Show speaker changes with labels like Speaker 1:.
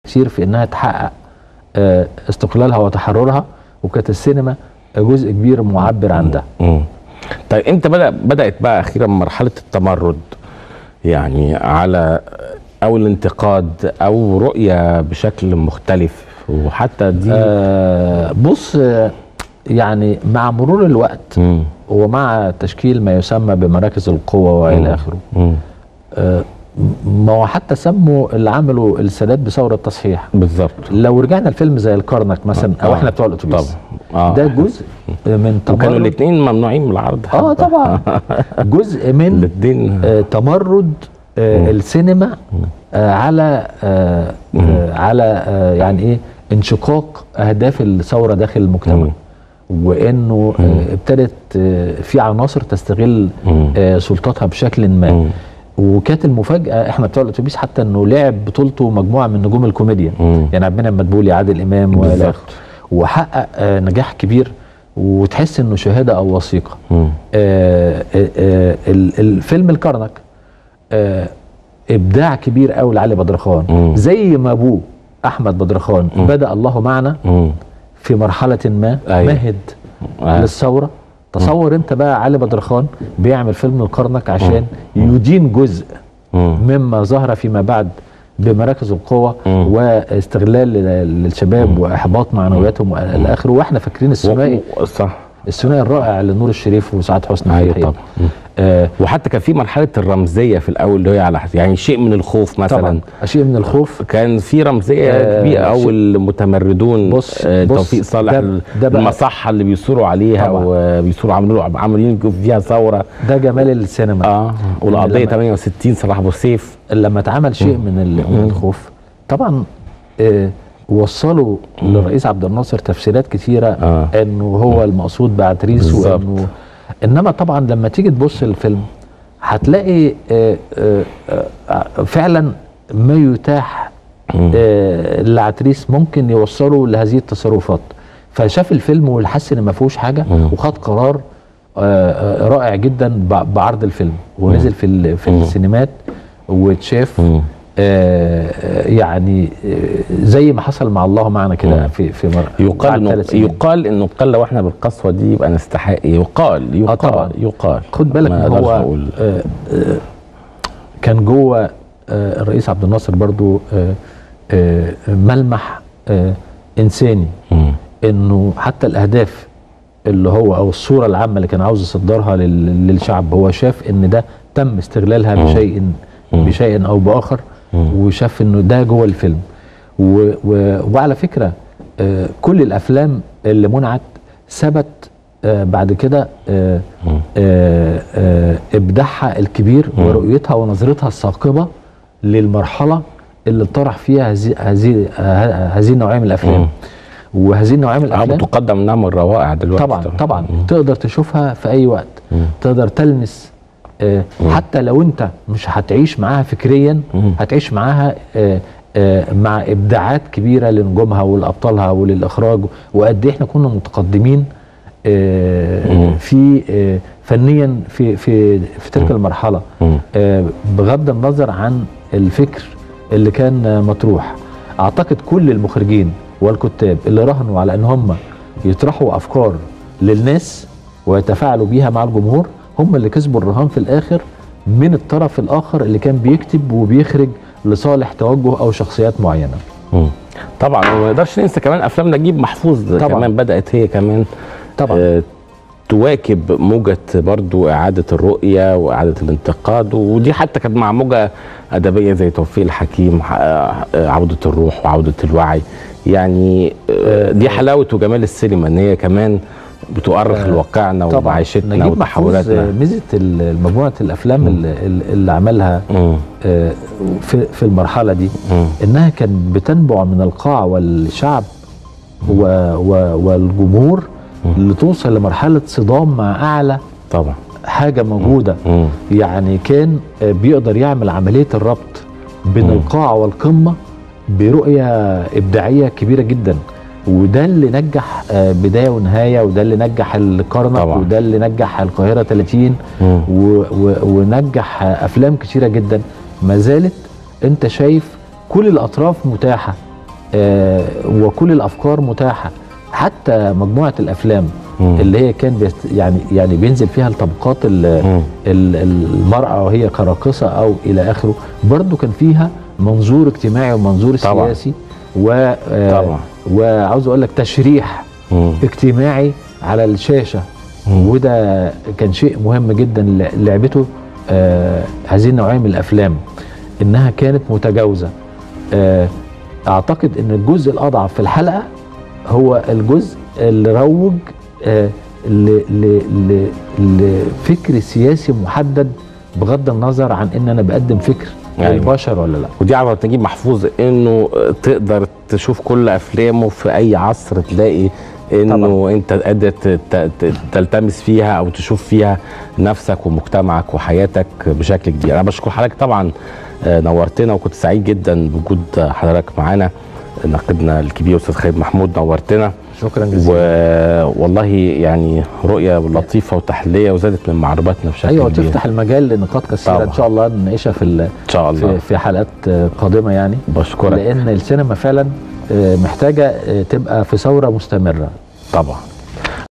Speaker 1: كتير في انها تحقق آه، استقلالها وتحررها وكانت السينما جزء كبير معبر عن ده
Speaker 2: مم. طيب امتى بدا بدات بقى اخيرا مرحله التمرد يعني على او الانتقاد او رؤيه بشكل مختلف وحتى دي
Speaker 1: آه، بص آه، يعني مع مرور الوقت
Speaker 2: مم.
Speaker 1: ومع تشكيل ما يسمى بمراكز القوة والى اخره
Speaker 2: مم.
Speaker 1: آه، ما هو حتى سموا اللي عملوا السادات بثورة التصحيح
Speaker 2: بالظبط
Speaker 1: لو رجعنا لفيلم زي الكرنك مثلا او
Speaker 2: آه.
Speaker 1: احنا بتوع الاتوبيس
Speaker 2: طبعا
Speaker 1: ده جزء من
Speaker 2: وكانوا
Speaker 1: تمرد
Speaker 2: الاثنين ممنوعين من العرض
Speaker 1: اه طبعا جزء من
Speaker 2: الاثنين
Speaker 1: آه، تمرد آه، السينما آه، على آه، آه، على آه، يعني ايه انشقاق اهداف الثوره داخل المجتمع وانه آه، ابتدت آه، في عناصر تستغل
Speaker 2: مم.
Speaker 1: آه، سلطاتها بشكل ما
Speaker 2: مم.
Speaker 1: وكانت المفاجاه احنا بتوع الاتوبيس حتى انه لعب بطولته مجموعه من نجوم الكوميديا
Speaker 2: مم.
Speaker 1: يعني عبد المنعم مدبولي عادل امام والى
Speaker 2: بالظبط.
Speaker 1: اخره وحقق آه، نجاح كبير وتحس انه شهاده او وثيقه
Speaker 2: مم.
Speaker 1: آه، آه، آه، ال- الفيلم الكرنك آه، ابداع كبير قوي لعلي بدرخان
Speaker 2: مم.
Speaker 1: زي ما ابوه احمد بدرخان بدا الله معنا
Speaker 2: مم.
Speaker 1: في مرحله ما
Speaker 2: أيوة.
Speaker 1: مهد
Speaker 2: آه.
Speaker 1: للثوره تصور انت بقى علي بدرخان بيعمل فيلم الكرنك عشان يدين جزء
Speaker 2: مم.
Speaker 1: مما ظهر فيما بعد بمراكز القوة
Speaker 2: مم.
Speaker 1: واستغلال لل- للشباب واحباط معنوياتهم والى اخره واحنا فاكرين الثنائي
Speaker 2: و- صح
Speaker 1: الثنائي الرائع لنور الشريف وسعاد حسني في
Speaker 2: ايوه
Speaker 1: الحقيقة.
Speaker 2: طبعا مم.
Speaker 1: آه
Speaker 2: وحتى كان في مرحله الرمزيه في الاول اللي هي على حسب يعني شيء من الخوف مثلا
Speaker 1: طبعا شيء من الخوف
Speaker 2: كان في رمزيه
Speaker 1: آه،
Speaker 2: كبيره او
Speaker 1: شيء- بص-
Speaker 2: المتمردون
Speaker 1: بص،
Speaker 2: توفيق صالح
Speaker 1: ده-
Speaker 2: ال-
Speaker 1: ده بقى-
Speaker 2: المصحه اللي بيثوروا عليها
Speaker 1: طبعا.
Speaker 2: وبيثوروا عاملين عاملين فيها ثوره
Speaker 1: ده جمال السينما
Speaker 2: اه والقضيه
Speaker 1: لما-
Speaker 2: 68 صلاح ابو سيف
Speaker 1: لما اتعمل شيء من ال- من الخوف طبعا آه وصلوا للرئيس عبد الناصر تفسيرات كتيره
Speaker 2: آه.
Speaker 1: انه هو المقصود بعتريس
Speaker 2: بالظبط.
Speaker 1: وانه انما طبعا لما تيجي تبص الفيلم هتلاقي آه آه آه فعلا ما يتاح آه لعتريس ممكن يوصله لهذه التصرفات فشاف الفيلم وحس ان ما فيهوش حاجه
Speaker 2: مم.
Speaker 1: وخد قرار آه، آه، رائع جدا ب- بعرض الفيلم ونزل في ال- في
Speaker 2: مم.
Speaker 1: السينمات واتشاف
Speaker 2: مم.
Speaker 1: آه، آه، يعني آه، زي ما حصل مع الله معنا كده
Speaker 2: مم.
Speaker 1: في في مر...
Speaker 2: يقال
Speaker 1: بعد
Speaker 2: انه
Speaker 1: ثلاث سنين.
Speaker 2: يقال انه قال لو احنا بالقسوه دي يبقى نستحق يقال يقال
Speaker 1: طبعا.
Speaker 2: يقال
Speaker 1: خد بالك
Speaker 2: ما
Speaker 1: ان
Speaker 2: أقدرش
Speaker 1: هو
Speaker 2: أقول.
Speaker 1: آه، آه، كان جوه آه، الرئيس عبد الناصر برضو آه، آه، ملمح آه، انساني
Speaker 2: مم.
Speaker 1: انه حتى الاهداف اللي هو او الصوره العامه اللي كان عاوز يصدرها لل- للشعب هو شاف ان ده تم استغلالها
Speaker 2: مم.
Speaker 1: بشيء
Speaker 2: مم.
Speaker 1: بشيء او باخر
Speaker 2: مم.
Speaker 1: وشاف انه ده جوه الفيلم و و وعلى فكره آه، كل الافلام اللي منعت ثبت آه، بعد كده آه،
Speaker 2: مم.
Speaker 1: آه، آه، ابداعها الكبير
Speaker 2: مم.
Speaker 1: ورؤيتها ونظرتها الثاقبه للمرحله اللي طرح فيها هذه هذه آه، هذه النوعيه من الافلام
Speaker 2: مم.
Speaker 1: وهذه النوعيه من
Speaker 2: اه
Speaker 1: الافلام
Speaker 2: بتقدم انها من روائع دلوقتي
Speaker 1: طبعا طبعا تقدر تشوفها في اي وقت
Speaker 2: مم.
Speaker 1: تقدر تلمس آه حتى لو انت مش هتعيش معاها فكريا
Speaker 2: مم.
Speaker 1: هتعيش معاها آه آه مع ابداعات كبيره لنجومها ولابطالها وللاخراج وقد ايه احنا كنا متقدمين آه
Speaker 2: مم.
Speaker 1: في آه فنيا في في في تلك المرحله
Speaker 2: مم.
Speaker 1: آه بغض النظر عن الفكر اللي كان آه، مطروح اعتقد كل المخرجين والكتاب اللي راهنوا على ان هم يطرحوا افكار للناس ويتفاعلوا بيها مع الجمهور هم اللي كسبوا الرهان في الاخر من الطرف الاخر اللي كان بيكتب وبيخرج لصالح توجه او شخصيات معينه
Speaker 2: مم. طبعا وما نقدرش ننسى كمان افلام نجيب محفوظ
Speaker 1: طبعاً.
Speaker 2: كمان بدات هي كمان
Speaker 1: طبعا
Speaker 2: آه تواكب موجة برضو إعادة الرؤية وإعادة الانتقاد ودي حتى كانت مع موجة أدبية زي توفيق الحكيم آه، آه، عودة الروح وعودة الوعي يعني آه، دي حلاوة وجمال السينما إن هي كمان بتؤرخ
Speaker 1: آه،
Speaker 2: لواقعنا
Speaker 1: طبعا
Speaker 2: ومعيشتنا
Speaker 1: نجيب محفوظ
Speaker 2: وتحولاتنا
Speaker 1: آه، ميزه ال- مجموعه الافلام اللي, اللي عملها
Speaker 2: مم.
Speaker 1: آه، في في المرحله دي
Speaker 2: مم.
Speaker 1: انها كانت بتنبع من القاع والشعب و و والجمهور لتوصل لمرحله صدام مع اعلى
Speaker 2: طبعا
Speaker 1: حاجه موجوده
Speaker 2: مم.
Speaker 1: يعني كان آه، بيقدر يعمل عمليه الربط بين القاع والقمه برؤيه ابداعيه كبيره جدا وده اللي نجح آه، بدايه ونهايه وده اللي نجح الكرنك
Speaker 2: طبعا.
Speaker 1: وده اللي نجح القاهره 30
Speaker 2: مم.
Speaker 1: و و ونجح افلام كتيره جدا ما زالت انت شايف كل الاطراف متاحه آه وكل الافكار متاحه حتى مجموعه الافلام
Speaker 2: مم.
Speaker 1: اللي هي كان بيست يعني يعني بينزل فيها الطبقات ال-
Speaker 2: مم.
Speaker 1: ال- المرأة وهي كراقصة أو إلى آخره برضو كان فيها منظور اجتماعي ومنظور
Speaker 2: طبعا.
Speaker 1: سياسي و آه،
Speaker 2: طبعا.
Speaker 1: وعاوز أقول لك تشريح
Speaker 2: مم.
Speaker 1: اجتماعي على الشاشة
Speaker 2: مم.
Speaker 1: وده كان شيء مهم جدا ل- لعبته آه هذه النوعية من الأفلام إنها كانت متجاوزة آه أعتقد إن الجزء الأضعف في الحلقة هو الجزء اللي روج آه ل- ل- ل- لفكر سياسي محدد بغض النظر عن ان انا بقدم فكر
Speaker 2: أيوة.
Speaker 1: للبشر ولا لا
Speaker 2: ودي عبد نجيب محفوظ انه تقدر تشوف كل افلامه في اي عصر تلاقي انه
Speaker 1: طبعاً.
Speaker 2: انت قادر ت- ت- ت- تلتمس فيها او تشوف فيها نفسك ومجتمعك وحياتك بشكل كبير انا بشكر حضرتك طبعا آه، نورتنا وكنت سعيد جدا بوجود حضرتك معانا ناقدنا الكبير استاذ خالد محمود نورتنا
Speaker 1: شكرا جزيلا
Speaker 2: والله يعني رؤيه لطيفه وتحليه وزادت من معلوماتنا بشكل
Speaker 1: ايوه
Speaker 2: كبير
Speaker 1: تفتح المجال لنقاط كثيره
Speaker 2: طبعاً.
Speaker 1: ان شاء الله نناقشها في ال-
Speaker 2: ان شاء الله
Speaker 1: في, في حلقات آه، قادمه يعني
Speaker 2: بشكرك
Speaker 1: لان السينما فعلا آه، محتاجه آه، تبقى في ثوره مستمره
Speaker 2: طبعا